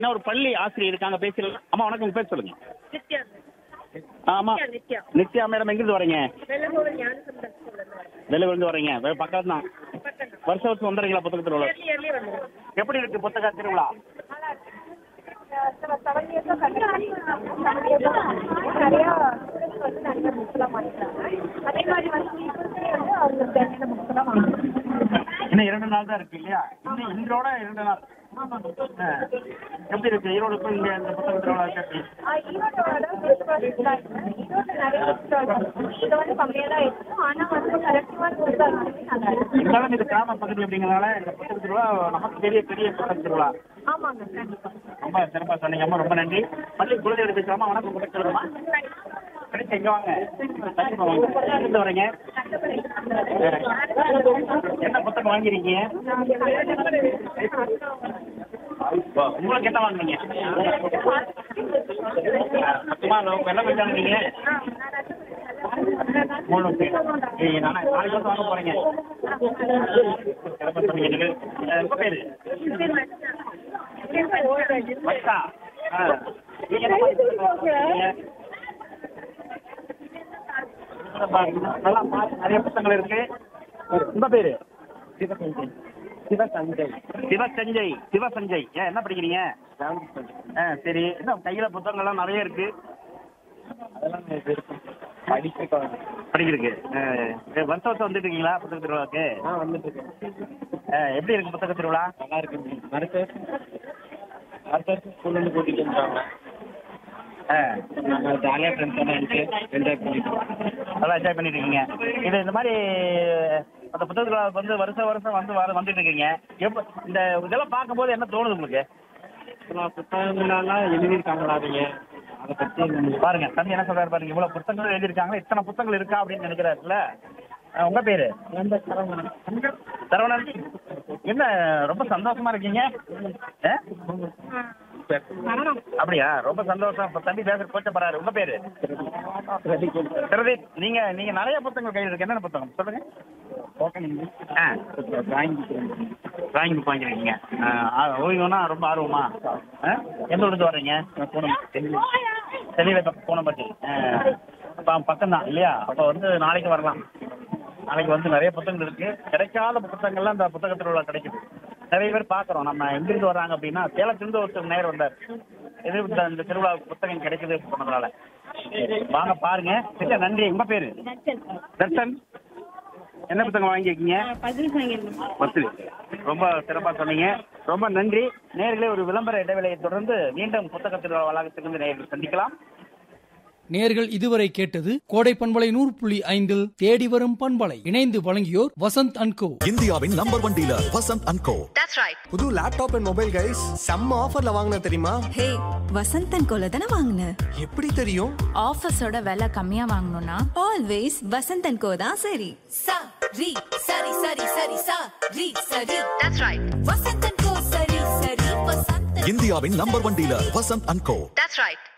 இன்னும் ஒரு பள்ளி ஆசிரியர் இருக்காங்க பேசிடலாம் அம்மா வணக்கம் உங்க பேர் சொல்லுங்க நித்யா ஆமா நித்யா நித்யா மேடம் எங்கிருந்து வரீங்க வெள்ளமூர் ஞானசம்பந்தர் ஸ்கூல்ல இருந்து வரேன். வெளியிலிருந்து வரீங்க வெ- பக்கத்து தான் பக்கத்துல. வருஷம் வருஷம் வந்துடுறீங்களா புத்தக திருவிழா இயர்லி இயர்லி வந்துரும். எப்படி இருக்கு புத்தக திருவிழா செவன் இயர்ஸா செவன் இயர்ஸா நிறைய ஸ்டூடெண்ட்ஸ் வந்து நிறைய புக்ஸ் எல்லாம் வாங்கிக்கிறாங்க அதே மாதிரி வந்து டீச்சர்ஸே வந்து அவங்க தேவையான புக்ஸ் எல்லாம் வாங்கிக்கிறாங்க இன்னும் இரண்டு நாள் தான் இருக்கு இல்லையா இன்னும் இன்றோட இரண்டு நாள் ஆ. எப்படி இருக்கு ஈரோடுக்கும் இங்க இந்த புத்தக திருவிழா எப்படி ஈரோட்டோட பெஸ்ட் ப்ராடக்ட் தான் இருக்கு ஈரோடு நிறைய புக்ஸ் இது வந்து கம்மியாக தான் இருக்கும் ஆனால் வந்து கலெக்டிவான புக்ஸ் தான் நல்லா இருக்கு இருந்தாலும் இது கிராம பகுதி அப்படிங்கிறதுனால இந்த புத்தக திருவிழா நமக்கு பெரிய பெரிய புத்தக திருவிழா ஆமாங்க கண்டிப்பாக ரொம்ப சிறப்பா சொன்னீங்க அம்மா ரொம்ப நன்றி பள்ளி குழந்தைகள் பேசலாமா வணக்கம் புத்தக திருவிழா கிடைச்ச இங்க வாங்க கண்டிப்பா வாங்க எங்கிருந்து வரீங்க என்ன புத்தகம் வாங்கிருக்கீங்க உங்களுக்கு என்ன வாங்குனீங்க சத்தியமா உங்க என்ன போயிட்டு வாங்குனீங்க மூணு பேர் ஏய், நானே நாளைக்கு வந்து வாங்க போறீங்க சிறப்பா சொன்னீங்க நீங்க அஹ், உங்க பேரு வட்டா ஆ. நீங்க என்ன பண்ணிட்டு இருக்கீங்க? நல்லா பாருங்க, நிறைய புத்தகங்கள் இருக்கு உங்க பேரு சிவசஞ்சய் சிவசஞ்சய் சிவசஞ்சய் ஏன் என்ன படிக்கிறீங்க ஆ சரி என்ன கையில புத்தகங்கள்லாம் நிறைய இருக்கு அதெல்லாம் படிக்கிறேன் படிக்கிறதுக்கு ஆ, இது வருஷம் வருஷம் வந்துட்டு இருக்கீங்களா புத்தக திருவிழாவுக்கு ஆ வந்துட்டு இருக்கேன் ஆ, எப்படி இருக்கு புத்தக திருவிழா நல்லா இருக்கு அடுத்த வருஷம் அடுத்த வருஷம் ஸ்கூல்லேருந்து கூட்டிகிட்டு வந்துட்டாங்க ஆ, நாங்கள் ஜாலியாக ஃப்ரெண்ட்ஸ் எல்லாம் இருக்கு என்ஜாய் பண்ணிட்டோம் நல்லா என்ஜாய் பண்ணிட்டு இருக்கீங்க இது இந்த மாதிரி அந்த புத்தக திருவிழாவுக்கு வந்து வருஷம் வருஷம் வந்து வர வந்துட்டு இருக்கீங்க எப்போ இந்த இதெல்லாம் பார்க்கும்போது என்ன தோணுது உங்களுக்கு அப்புறம் புத்தகங்களாலாம் எழுதியிருக்காங்களா அவங்க அதை பற்றி பாருங்க தம்பி என்ன சொல்றாரு பாருங்க இவ்வளவு புத்தகங்கள் எழுதியிருக்காங்க இத்தனை புத்தகங்கள் இருக்கா அப்படின்னு நினைக்கிறாருல்ல அஹ் உங்க பேரு எந்த சரவணன் சரவணன் என்ன ரொம்ப சந்தோஷமா இருக்கீங்க அஹ்? அப்படியா ரொம்ப சந்தோஷம் இப்ப தம்பி பேசுற போச்சப்படுறாரு உங்க பேரு பிரதீப் நீங்க நீங்க நிறைய புத்தகங்கள் கையில் இருக்கு என்னென்ன புத்தகம் சொல்லுங்க ஆ டிராயிங் டிராயிங் புக் வாங்கிருக்கீங்க ஓய்வுனா ரொம்ப ஆர்வமா ஆ? எந்த ஊருக்கு வர்றீங்க தெளிவை போனப்பட்டி பக்கம் தான் இல்லையா அப்போ வந்து நாளைக்கு வரலாம் நாளைக்கு வந்து நிறைய புத்தகங்கள் இருக்கு கிடைக்காத புத்தகங்கள்லாம் இந்த புத்தக திருவிழா கிடைக்குது நிறைய பேர் பார்க்குறோம் நம்ம எங்கிருந்து வர்றாங்க அப்படின்னா சேலத்திலிருந்து ஒருத்தர் நேர் வந்தார் இது இந்த இந்த திருவிழா புத்தகம் கிடைக்குது சொன்னதுனால வாங்க பாருங்க சரியா நன்றி உங்க பேரு தர்ஷன் என்ன புத்தகம் வாங்கியிருக்கீங்க பத்து ரொம்ப சிறப்பாக சொன்னீங்க ரொம்ப நன்றி நேர்களே ஒரு விளம்பர இடைவேளையை தொடர்ந்து மீண்டும் புத்தக திருவிழா வளாகத்துக்கு வந்து நேர்கள் சந்திக்கலாம் நேர்கள் இதுவரை கேட்டது கோடை பண்பலை நூறு புள்ளி ஐந்தில் தேடி வரும் பண்பலை இணைந்து வழங்கியோர் வசந்த் அண்ட் கோ இந்தியாவின் number one dealer Vasanth and co புது லேப்டாப் அண்ட் மொபைல் கைஸ் செம்ம ஆஃபர்ல வாங்கின தெரியுமா ஹே வசந்தன் கோல தானே வாங்கின எப்படி தெரியும் ஆஃபீஸோட விலை கம்மியா வாங்கணும்னா ஆல்வேஸ் வசந்தன் கோ தான் சரி sa ri sari sari sari sa ri sari that's right vasantan ko sari sari vasantan இந்தியாவின் number one dealer Vasanth and co that's right